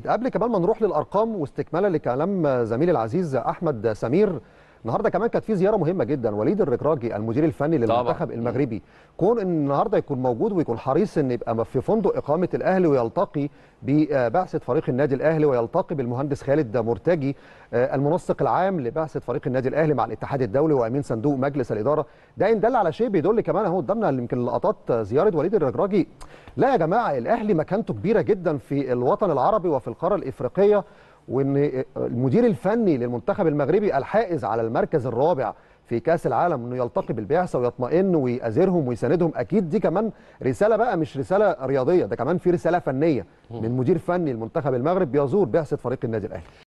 قبل كمان ما نروح للارقام واستكمالا لكلام زميلي العزيز احمد سمير النهارده كمان كانت في زياره مهمه جدا وليد الركراجي المدير الفني للمنتخب طبعاً. المغربي كون ان النهارده يكون موجود ويكون حريص ان يبقى في فندق اقامه الاهلي ويلتقي ببعثه فريق النادي الاهلي ويلتقي بالمهندس خالد مرتجي آه، المنسق العام لبعثه فريق النادي الاهلي مع الاتحاد الدولي وامين صندوق مجلس الاداره ده ان دل على شيء بيدل كمان اهو قدامنا يمكن لقطات زياره وليد الركراجي لا يا جماعه الاهلي مكانته كبيره جدا في الوطن العربي وفي القاره الافريقيه وان المدير الفني للمنتخب المغربي الحائز على المركز الرابع في كاس العالم انه يلتقي بالبعثه ويطمئن ويأزرهم ويساندهم اكيد دي كمان رساله بقى مش رساله رياضيه ده كمان في رساله فنيه من مدير فني المنتخب المغرب بيزور بعثه فريق النادي الاهلي